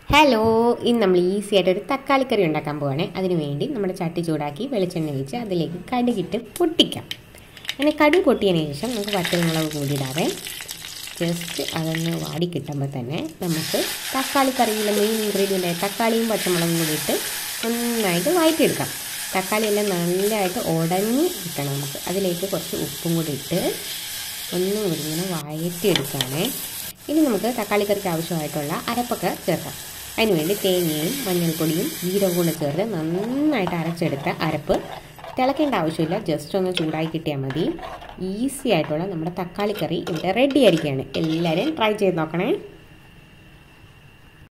hello ഇന്ന് നമ്മൾ easy ആയിട്ട് ഒരു തക്കാളി കറി ഉണ്ടാക്കാൻ പോവാണ് അതിന് വേണ്ടി നമ്മുടെ ചട്ടി ചൂടാക്കി വെളിച്ചെണ്ണ ഒഴിച്ച് അതിലേക്ക് കടുകിട്ട് പൊട്ടിക്കാം അങ്ങനെ കടുക് പൊട്ടിയതിന് ശേഷം നമുക്ക് വറ്റൽമുളക് കൂടി ഇടാതെ ജസ്റ്റ് അതൊന്ന് വാടി കിട്ടുമ്പോൾ തന്നെ നമുക്ക് തക്കാളി കറിയിലെ മെയിൻ ഇൻഗ്രീഡിയൻ്റ് തക്കാളിയും പച്ചമുളകും കൂടി ഇട്ട് നന്നായിട്ട് വഴറ്റിയെടുക്കാം തക്കാളി എല്ലാം നല്ലതായിട്ട് ഉടഞ്ഞ് കിട്ടണം നമുക്ക് അതിലേക്ക് കുറച്ച് ഉപ്പും കൂടി ഇട്ട് ഒന്നും കൂടി ഇങ്ങനെ വഴറ്റിയെടുക്കുകയാണേ ഇനി നമുക്ക് തക്കാളി കറിക്ക് ആവശ്യമായിട്ടുള്ള അരപ്പൊക്കെ ചേർക്കാം അതിനുവേണ്ടി തേങ്ങയും മഞ്ഞൾപ്പൊടിയും ജീരകവും കൂടെ ചേർത്ത് നന്നായിട്ട് അരച്ചെടുത്ത അരപ്പ് തിളക്കേണ്ട ആവശ്യമില്ല ജസ്റ്റ് ഒന്ന് ചൂടായി കിട്ടിയാൽ മതി ഈസി ആയിട്ടുള്ള നമ്മുടെ തക്കാളി കറി ഇവിടെ റെഡി ആയിരിക്കുകയാണ് എല്ലാവരും ട്രൈ ചെയ്ത് നോക്കണേ